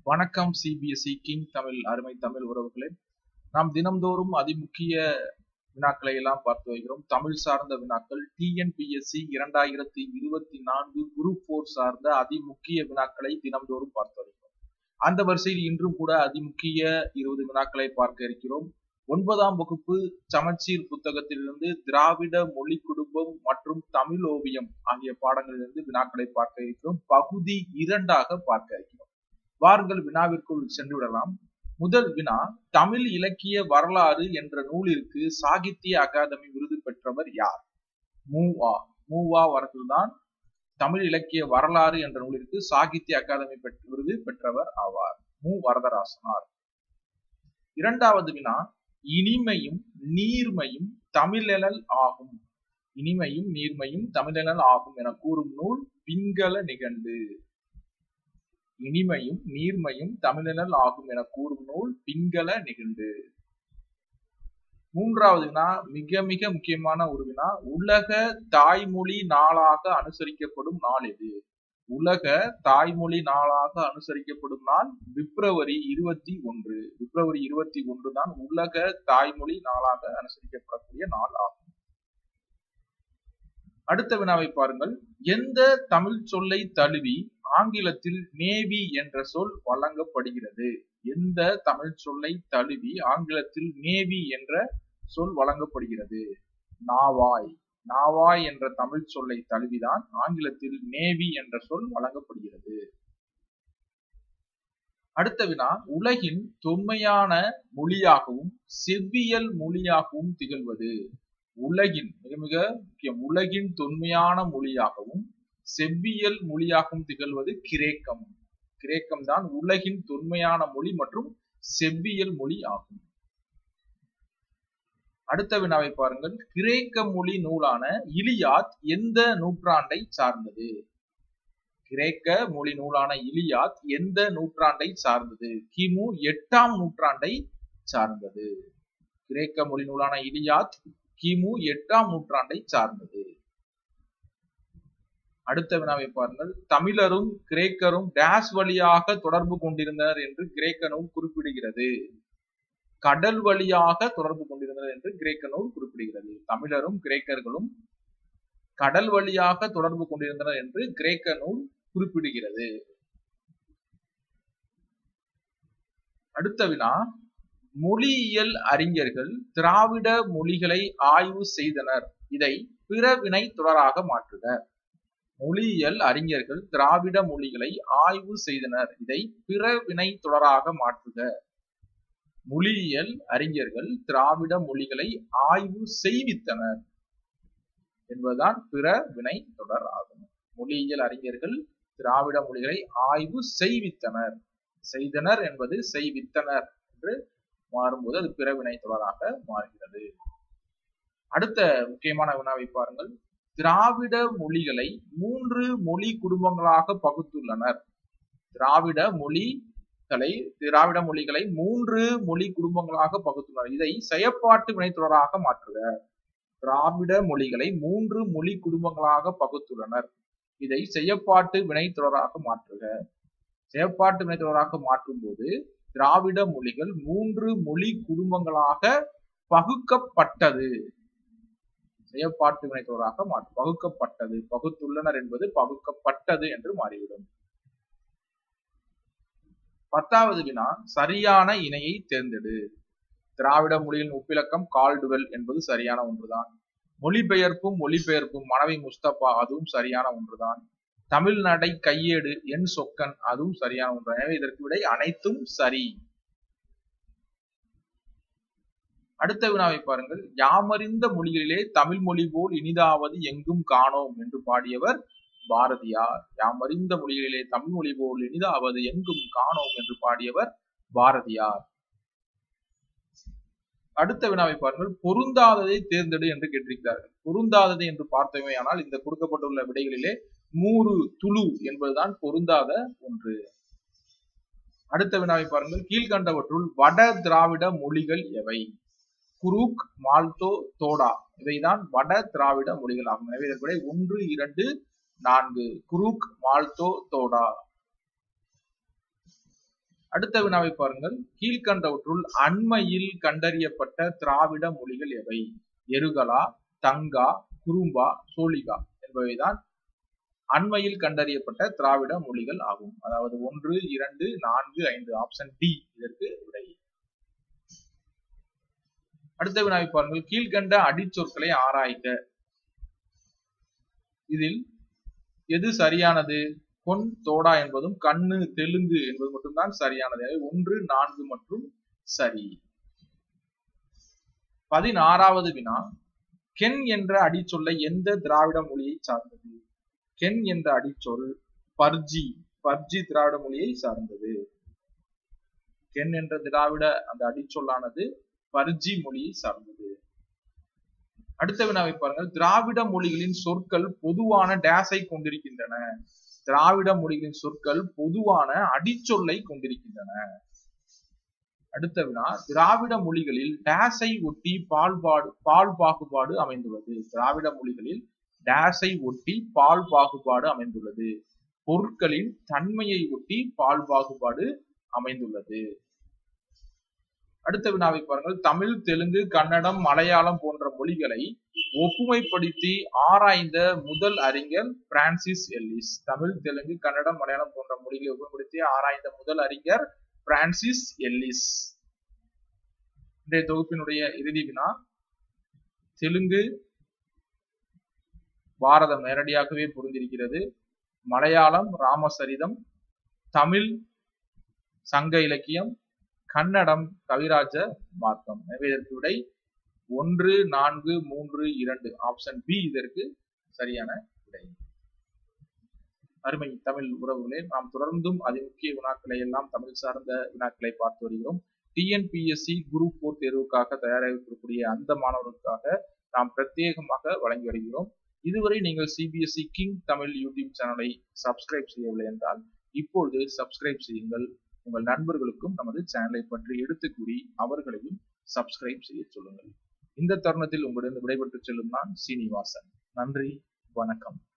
வணக்கம் CBSE king Tamil அருமை தமிழ் உறவுகளே நாம் தினம்தோறும் அதிமுக்கிய வினாக்களை எல்லாம் பார்த்து வருகிறோம் தமிழ் சார்ந்த வினாக்கள் டிஎன்பிஎஸ்சி இரண்டாயிரத்தி இருபத்தி நான்கு குரூப் போர் சார்ந்த அதிமுக்கிய வினாக்களை தினம்தோறும் பார்த்து வருகிறோம் அந்த வரிசையில் இன்றும் கூட அதிமுக்கிய இருபது வினாக்களை பார்க்க இருக்கிறோம் ஒன்பதாம் வகுப்பு சமச்சீர் புத்தகத்திலிருந்து திராவிட மொழி குடும்பம் மற்றும் தமிழ் ஓவியம் ஆகிய பாடங்களிலிருந்து வினாக்களை பார்க்க இருக்கிறோம் பகுதி இரண்டாக பார்க்க இருக்கிறோம் வாருங்கள் வினாவிற்குள் சென்று விடலாம் முதல் வினா தமிழ் இலக்கிய வரலாறு என்ற நூலிற்கு சாகித்ய அகாதமி விருது பெற்றவர் யார் மூவா மூவா வரதுதான் தமிழ் இலக்கிய வரலாறு என்ற நூலிற்கு சாகித்ய அகாதமி விருது பெற்றவர் ஆவார் மு வரதராசனார் இரண்டாவது வினா இனிமையும் நீர்மையும் தமிழெழல் ஆகும் இனிமையும் நீர்மையும் தமிழெழல் ஆகும் என கூறும் நூல் பிங்கள நிகண்டு இனிமையும் நீர்மையும் தமிழெழல் ஆகும் என கூறும் நூல் பிங்கள நிகண்டு மூன்றாவது வினா மிக மிக முக்கியமான ஒரு வினா உலக தாய்மொழி நாளாக அனுசரிக்கப்படும் நாள் எது உலக தாய்மொழி நாளாக அனுசரிக்கப்படும் நாள் பிப்ரவரி இருபத்தி ஒன்று பிப்ரவரி இருபத்தி ஒன்று தான் உலக தாய்மொழி நாளாக அனுசரிக்கப்படக்கூடிய நாள் ஆகும் அடுத்த வினாவை பாருங்கள் எந்த தமிழ் சொல்லை தழுவி ஆங்கிலத்தில் நேவி என்ற சொல் வழங்கப்படுகிறது எந்த தமிழ் சொல்லை தழுவி ஆங்கிலத்தில் நேவி என்ற சொல் வழங்கப்படுகிறது நாவாய் நாவாய் என்ற தமிழ் சொல்லை தழுவிதான் ஆங்கிலத்தில் நேவி என்ற சொல் வழங்கப்படுகிறது அடுத்த வினா உலகின் தொன்மையான மொழியாகவும் செவ்வியல் மொழியாகவும் திகழ்வது உலகின் மிக மிக முக்கியம் உலகின் தொன்மையான மொழியாகவும் செவ்வியல் மொழியாகவும் திகழ்வது கிரேக்கம் கிரேக்கம் தான் உலகின் தொன்மையான மொழி மற்றும் செவ்வியல் மொழி ஆகும் அடுத்த வினாவை பாருங்கள் கிரேக்க மொழி நூலான இலியாத் எந்த நூற்றாண்டை சார்ந்தது கிரேக்க மொழி நூலான இலியாத் எந்த நூற்றாண்டை சார்ந்தது கிமு எட்டாம் நூற்றாண்டை சார்ந்தது கிரேக்க மொழி நூலான இலியாத் கிமு எட்டாம் நூற்றாண்டை சார்ந்தது அடுத்த வினாவை பாருங்கள் தமிழரும் கிரேக்கரும் டேஸ் வழியாக தொடர்பு கொண்டிருந்தனர் என்று கிரேக்க நூல் குறிப்பிடுகிறது கடல் வழியாக தொடர்பு கொண்டிருந்தனர் என்று கிரேக்க நூல் குறிப்பிடுகிறது தமிழரும் கிரேக்கர்களும் கடல் வழியாக தொடர்பு கொண்டிருந்தனர் என்று கிரேக்க நூல் குறிப்பிடுகிறது அடுத்த வினா மொழியியல் அறிஞர்கள் திராவிட மொழிகளை ஆய்வு செய்தனர் இதை பிற வினை தொடராக மாற்றுக மொழியியல் அறிஞர்கள் திராவிட மொழிகளை ஆய்வு செய்தனர் இதை பிற வினை தொடராக மாற்றுக மொழியியல் அறிஞர்கள் திராவிட மொழிகளை ஆய்வு செய்வித்தனர் என்பதுதான் பிற வினை தொடர் ஆகும் மொழியியல் அறிஞர்கள் திராவிட மொழிகளை ஆய்வு செய்வித்தனர் செய்தனர் என்பது செய்வித்தனர் என்று மாறும்போது அது பிற வினை தொடராக மாறுகிறது அடுத்த முக்கியமான வினாவை பாருங்கள் திராவிட மொழிகளை மூன்று மொழி குடும்பங்களாக பகுத்துள்ளனர் திராவிட மொழிகளை திராவிட மொழிகளை மூன்று மொழி குடும்பங்களாக பகுத்துள்ளனர் இதை செயற்பாட்டு வினைத்தொடராக மாற்றுக திராவிட மொழிகளை மூன்று மொழி குடும்பங்களாக பகுத்துள்ளனர் இதை செயற்பாட்டு வினைத்தொடராக மாற்றுக செயற்பாட்டு வினைத்தொடராக மாற்றும் போது திராவிட மொழிகள் மூன்று மொழி குடும்பங்களாக பகுக்கப்பட்டது செயற்பாட்டு வினைத்தொடராக மாற்றும் பகுக்கப்பட்டது பகுத்துள்ளனர் என்பது பகுக்கப்பட்டது என்று மாறிவிடும் பத்தாவது வினா சரியான இணையை தேர்ந்தெடு திராவிட மொழியின் ஒப்பிலக்கம் கால்டுவெல் என்பது சரியான ஒன்றுதான் மொழிபெயர்ப்பும் மொழிபெயர்ப்பும் மனைவி முஸ்தபா அதுவும் சரியான ஒன்றுதான் தமிழ்நடை கையேடு என் சொக்கன் அதுவும் சரியான ஒன்று எனவே இதற்கு விடை அனைத்தும் சரி அடுத்த வினாவை பாருங்கள் யாமறிந்த மொழிகளிலே தமிழ் மொழி போல் இனிதாவது எங்கும் காணோம் என்று பாடியவர் பாரதியார் யாமறிந்த மொழிகளிலே தமிழ் மொழி போல் இனிதாவது எங்கும் காணோம் என்று பாடியவர் பாரதியார் அடுத்த வினாவை பாருங்கள் பொருந்தாததை தேர்ந்தெடு என்று கேட்டிருக்கிறார்கள் பொருந்தாதது என்று பார்த்தோமே ஆனால் இந்த கொடுக்கப்பட்டுள்ள விடைகளிலே மூறு துளு என்பதுதான் பொருந்தாத ஒன்று அடுத்த வினாவை பாருங்கள் கீழ்கண்டவற்றுள் வட திராவிட மொழிகள் எவை குரூக் மால்டோ தோடா இவைதான் வட திராவிட மொழிகள் ஆகும் எனவே இதற்கு ஒன்று இரண்டு நான்கு குரூக் மால்டோ தோடா அடுத்த வினாவை பாருங்கள் கீழ்கண்டவற்றுள் அண்மையில் கண்டறியப்பட்ட திராவிட மொழிகள் எவை எருகலா தங்கா குறும்பா சோழிகா என்பவைதான் அண்மையில் கண்டறியப்பட்ட திராவிட மொழிகள் ஆகும் அதாவது ஒன்று இரண்டு நான்கு ஐந்து ஆப்ஷன் டி இதற்கு விடை அடுத்த வினாவை பாருங்கள் கீழ்கண்ட அடிச்சொற்களை ஆராய்க இதில் எது சரியானது பொன் தோடா என்பதும் கண்ணு தெலுங்கு என்பது மட்டும்தான் சரியானது ஒன்று நான்கு மற்றும் சரி பதினாறாவது வினா கென் என்ற அடிச்சொல்லை எந்த திராவிட மொழியை சார்ந்தது கென் என்ற அடிச்சொல் பர்ஜி பர்ஜி திராவிட மொழியை சார்ந்தது கென் என்ற திராவிட அந்த அடிச்சொல்லானது பர்ஜி மொழியை சார்ந்தது அடுத்த வினாவை பாருங்கள் திராவிட மொழிகளின் சொற்கள் பொதுவான டேஸை கொண்டிருக்கின்றன திராவிட மொழிகளின் சொற்கள் பொதுவான அடிச்சொல்லை கொண்டிருக்கின்றன அடுத்த வினா திராவிட மொழிகளில் டேஸை ஒட்டி பால்பாடு பால் பாகுபாடு அமைந்துள்ளது திராவிட மொழிகளில் டேஸை ஒட்டி பால் பாகுபாடு அமைந்துள்ளது பொருட்களின் தன்மையை ஒட்டி பால் பாகுபாடு அமைந்துள்ளது அடுத்த வினாவை பாருங்கள் தமிழ் தெலுங்கு கன்னடம் மலையாளம் போன்ற மொழிகளை ஒப்புமைப்படுத்தி ஆராய்ந்த முதல் அறிஞர் பிரான்சிஸ் எல்லிஸ் தமிழ் தெலுங்கு கன்னடம் மலையாளம் போன்ற மொழிகளை ஒப்புமைப்படுத்தி ஆராய்ந்த முதல் அறிஞர் பிரான்சிஸ் எல்லிஸ் இன்றைய தொகுப்பினுடைய இறுதி வினா தெலுங்கு பாரதம் நேரடியாகவே பொருந்திருக்கிறது மலையாளம் ராமசரிதம் தமிழ் சங்க இலக்கியம் கன்னடம் கவிராஜ மார்க்கம் எனவே இதற்கு விடை ஒன்று நான்கு மூன்று இரண்டு ஆப்ஷன் பி இதற்கு சரியான விடை அருமை தமிழ் உறவுகளே நாம் தொடர்ந்தும் அதிமுக்கிய வினாக்களை எல்லாம் தமிழ் சார்ந்த வினாக்களை பார்த்து வருகிறோம் டிஎன்பிஎஸ்சி குரூப் போர் தேர்வுக்காக தயாராகக்கூடிய அந்த மாணவர்களுக்காக நாம் பிரத்யேகமாக வழங்கி வருகிறோம் இதுவரை நீங்கள் சிபிஎஸ்இ கிங் தமிழ் யூடியூப் சேனலை சப்ஸ்கிரைப் செய்யவில்லை என்றால் இப்பொழுது சப்ஸ்கிரைப் செய்யுங்கள் உங்கள் நண்பர்களுக்கும் நமது சேனலை பற்றி எடுத்து கூறி அவர்களையும் சப்ஸ்கிரைப் செய்ய சொல்லுங்கள் இந்த தருணத்தில் உங்களிடம் விடைபெற்று செல்லும் நான் சீனிவாசன் நன்றி வணக்கம்